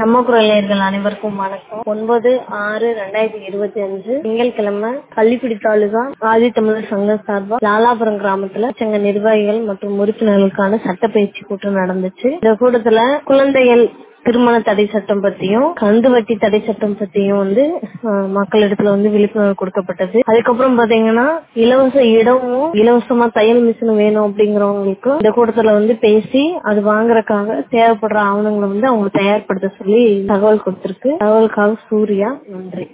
நம்ம குரல் நேயர்கள் அனைவருக்கும் வணக்கம் ஒன்பது ஆறு ரெண்டாயிரத்தி இருபத்தி அஞ்சு திங்கட்கிழமை கள்ளிக்குடி தாலுகா ஆதித்தமிழர் சங்கம் சார்பா லாலாபுரம் கிராமத்துல சங்க நிர்வாகிகள் மற்றும் உறுப்பினர்களுக்கான சட்ட பயிற்சி கூட்டம் நடந்துச்சு இந்த கூட்டத்துல குழந்தைகள் திருமண தடை சட்டம் பத்தியும் கந்து வட்டி தடை சட்டம் பத்தியும் வந்து அஹ், மக்களிடத்துல வந்து விழிப்புணர்வு கொடுக்கப்பட்டது அதுக்கப்புறம் பாத்தீங்கன்னா இலவச இடமும் இலவசமா தையல் மிஷின் வேணும் அப்படிங்கிறவங்களுக்கும் இந்த கூட்டத்துல வந்து பேசி அது வாங்குறதுக்காக தேவைப்படுற ஆவணங்களை வந்து அவங்க தயார்படுத்த சொல்லி தகவல் கொடுத்திருக்கு தகவலுக்காக சூர்யா நன்றி